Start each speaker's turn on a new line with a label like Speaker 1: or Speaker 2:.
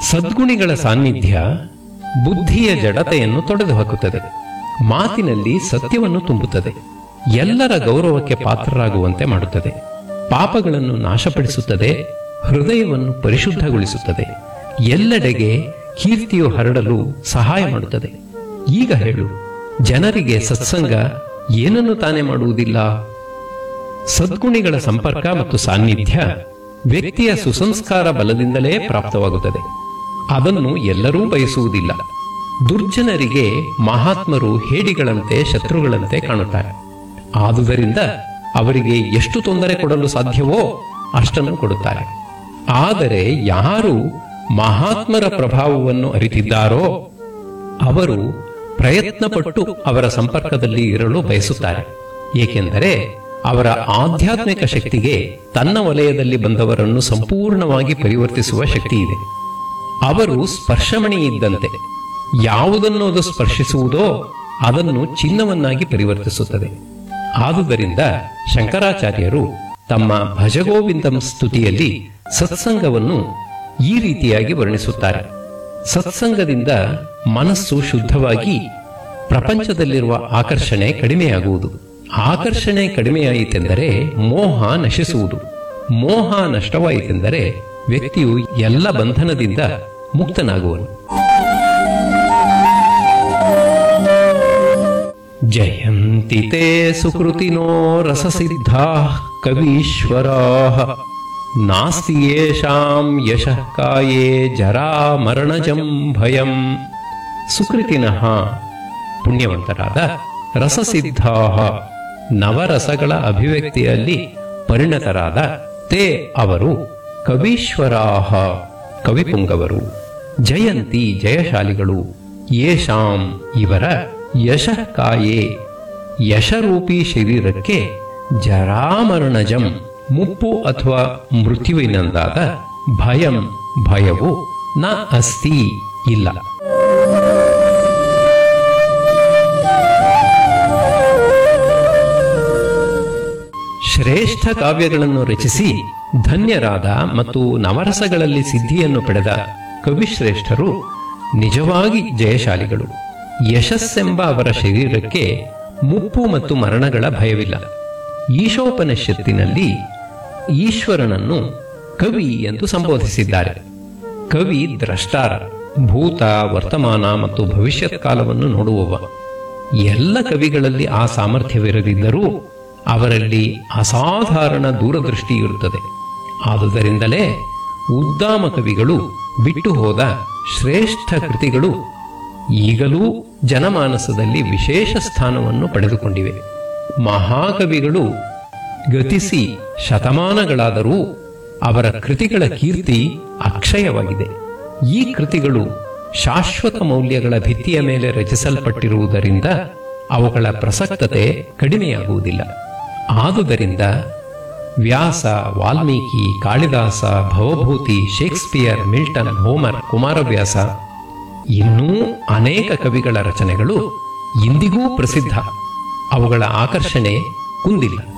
Speaker 1: ಸದ್ಗುಣಿಗಳ ಸಾನ್ನಿಧ್ಯ ಬುದ್ಧಿಯ ಜಡತೆಯನ್ನು ತೊಡೆದು ಹಾಕುತ್ತದೆ ಮಾತಿನಲ್ಲಿ ಸತ್ಯವನ್ನು ತುಂಬುತ್ತದೆ ಎಲ್ಲರ ಗೌರವಕ್ಕೆ ಪಾತ್ರರಾಗುವಂತೆ ಮಾಡುತ್ತದೆ ಪಾಪಗಳನ್ನು ನಾಶಪಡಿಸುತ್ತದೆ ಹೃದಯವನ್ನು ಪರಿಶುದ್ಧಗೊಳಿಸುತ್ತದೆ ಎಲ್ಲೆಡೆಗೆ ಕೀರ್ತಿಯು ಹರಡಲು ಸಹಾಯ ಮಾಡುತ್ತದೆ ಈಗ ಹೇಳು ಜನರಿಗೆ ಸತ್ಸಂಗ ಏನನ್ನು ತಾನೇ ಮಾಡುವುದಿಲ್ಲ ಸದ್ಗುಣಿಗಳ ಸಂಪರ್ಕ ಮತ್ತು ಸಾನ್ನಿಧ್ಯ ವ್ಯಕ್ತಿಯ ಸುಸಂಸ್ಕಾರ ಬಲದಿಂದಲೇ ಪ್ರಾಪ್ತವಾಗುತ್ತದೆ ಅದನ್ನು ಎಲ್ಲರೂ ಬಯಸುವುದಿಲ್ಲ ದುರ್ಜನರಿಗೆ ಮಹಾತ್ಮರು ಹೇಡಿಗಳಂತೆ ಶತ್ರುಗಳಂತೆ ಕಾಣುತ್ತಾರೆ ಆದುದರಿಂದ ಅವರಿಗೆ ಎಷ್ಟು ತೊಂದರೆ ಕೊಡಲು ಸಾಧ್ಯವೋ ಅಷ್ಟನ್ನು ಕೊಡುತ್ತಾರೆ ಆದರೆ ಯಾರು ಮಹಾತ್ಮರ ಪ್ರಭಾವವನ್ನು ಅರಿತಿದ್ದಾರೋ ಅವರು ಪ್ರಯತ್ನಪಟ್ಟು ಅವರ ಸಂಪರ್ಕದಲ್ಲಿ ಇರಲು ಬಯಸುತ್ತಾರೆ ಏಕೆಂದರೆ ಅವರ ಆಧ್ಯಾತ್ಮಿಕ ಶಕ್ತಿಗೆ ತನ್ನ ವಲಯದಲ್ಲಿ ಬಂದವರನ್ನು ಸಂಪೂರ್ಣವಾಗಿ ಪರಿವರ್ತಿಸುವ ಶಕ್ತಿ ಇದೆ ಅವರು ಸ್ಪರ್ಶಮಣಿ ಇದ್ದಂತೆ ಯಾವುದನ್ನು ಅದು ಸ್ಪರ್ಶಿಸುವುದೋ ಅದನ್ನು ಚಿನ್ನವನ್ನಾಗಿ ಪರಿವರ್ತಿಸುತ್ತದೆ ಆದುದರಿಂದ ಶಂಕರಾಚಾರ್ಯರು ತಮ್ಮ ಭಜಗೋವಿಂದಂ ಸ್ತುತಿಯಲ್ಲಿ ಸತ್ಸಂಗವನ್ನು ಈ ರೀತಿಯಾಗಿ ವರ್ಣಿಸುತ್ತಾರೆ ಸತ್ಸಂಗದಿಂದ ಮನಸ್ಸು ಶುದ್ಧವಾಗಿ ಪ್ರಪಂಚದಲ್ಲಿರುವ ಆಕರ್ಷಣೆ ಕಡಿಮೆಯಾಗುವುದು ಆಕರ್ಷಣೆ ಕಡಿಮೆಯಾಯಿತೆಂದರೆ ಮೋಹ ನಶಿಸುವುದು ಮೋಹ ನಷ್ಟವಾಯಿತೆಂದರೆ ವ್ಯಕ್ತಿಯು ಎಲ್ಲ ಬಂಧನದಿಂದ ಮುಕ್ತನಾಗುವನು ಜಯಂತಿ ತೇ ಸುಕೃತಿನೋ ರಸಸಿದ್ಧಾ ಕವೀಶ್ವರಾ ನಾಸ್ತಿ ಯೇಷಾಂ ಯಶಃ ಕಾಯೇ ಜರಾ ಮರಣಜಂ ಭಯಂ ಸುಕೃತಿನಃ ಪುಣ್ಯವಂತರಾದ ರಸಸಿದ್ಧಾ ನವರಸಗಳ ಅಭಿವ್ಯಕ್ತಿಯಲ್ಲಿ ಪರಿಣತರಾದ ತೇ ಅವರು ಕವೀಶ್ವರಾಹ ಕವಿಪುಂಗವರು ಜಯಂತಿ ಜಯಶಾಲಿಗಳು ಯೇಷಾಂ ಇವರ ಯಶಃ ಕಾಯೇ ಯಶರೂಪಿ ಶರೀರಕ್ಕೆ ಜರಾಮರಣಜಂ ಮುಪ್ಪು ಅಥವಾ ಮೃತ್ಯುವಿನಿಂದಾದ ಭಯಂ ಭಯವು ನ ಅಸ್ತಿ ಇಲ್ಲ ಶ್ರೇಷ್ಠ ಕಾವ್ಯಗಳನ್ನು ರಚಿಸಿ ಧನ್ಯರಾದ ಮತ್ತು ನವರಸಗಳಲ್ಲಿ ಸಿದ್ಧಿಯನ್ನು ಪಡೆದ ಕವಿಶ್ರೇಷ್ಠರು ನಿಜವಾಗಿ ಜಯಶಾಲಿಗಳು ಯಶಸ್ಸೆಂಬ ಅವರ ಶರೀರಕ್ಕೆ ಮುಪ್ಪು ಮತ್ತು ಮರಣಗಳ ಭಯವಿಲ್ಲ ಈಶೋಪನಿಷತ್ತಿನಲ್ಲಿ ಈಶ್ವರನನ್ನು ಕವಿ ಎಂದು ಸಂಬೋಧಿಸಿದ್ದಾರೆ ಕವಿ ದ್ರಷ್ಟಾರ ಭೂತ ವರ್ತಮಾನ ಮತ್ತು ಭವಿಷ್ಯತ್ ಕಾಲವನ್ನು ನೋಡುವವ ಎಲ್ಲ ಕವಿಗಳಲ್ಲಿ ಆ ಸಾಮರ್ಥ್ಯವಿರದಿದ್ದರೂ ಅವರಲ್ಲಿ ಅಸಾಧಾರಣ ದೂರದೃಷ್ಟಿ ಇರುತ್ತದೆ ಆದುದರಿಂದಲೇ ಉದ್ದಾಮ ಕವಿಗಳು ಬಿಟ್ಟು ಹೋದ ಶ್ರೇಷ್ಠ ಕೃತಿಗಳು ಈಗಲೂ ಜನಮಾನಸದಲ್ಲಿ ವಿಶೇಷ ಸ್ಥಾನವನ್ನು ಪಡೆದುಕೊಂಡಿವೆ ಮಹಾಕವಿಗಳು ಗತಿಸಿ ಶತಮಾನಗಳಾದರೂ ಅವರ ಕೃತಿಗಳ ಕೀರ್ತಿ ಅಕ್ಷಯವಾಗಿದೆ ಈ ಕೃತಿಗಳು ಶಾಶ್ವತ ಮೌಲ್ಯಗಳ ಭಿತ್ತಿಯ ಮೇಲೆ ರಚಿಸಲ್ಪಟ್ಟಿರುವುದರಿಂದ ಅವುಗಳ ಪ್ರಸಕ್ತತೆ ಕಡಿಮೆಯಾಗುವುದಿಲ್ಲ ಆದುದರಿಂದ Vyasa Valmiki Kalidasa Bhavabhuti Shakespeare Milton Homer Kumaravyasa ಇನ್ನೂ ಅನೇಕ ಕವಿಗಳ ರಚನೆಗಳು ಇಂದಿಗೂ ಪ್ರಸಿದ್ಧ ಅವುಗಳ ಆಕರ್ಷಣೆ ಕುಂದಿಲ್ಲ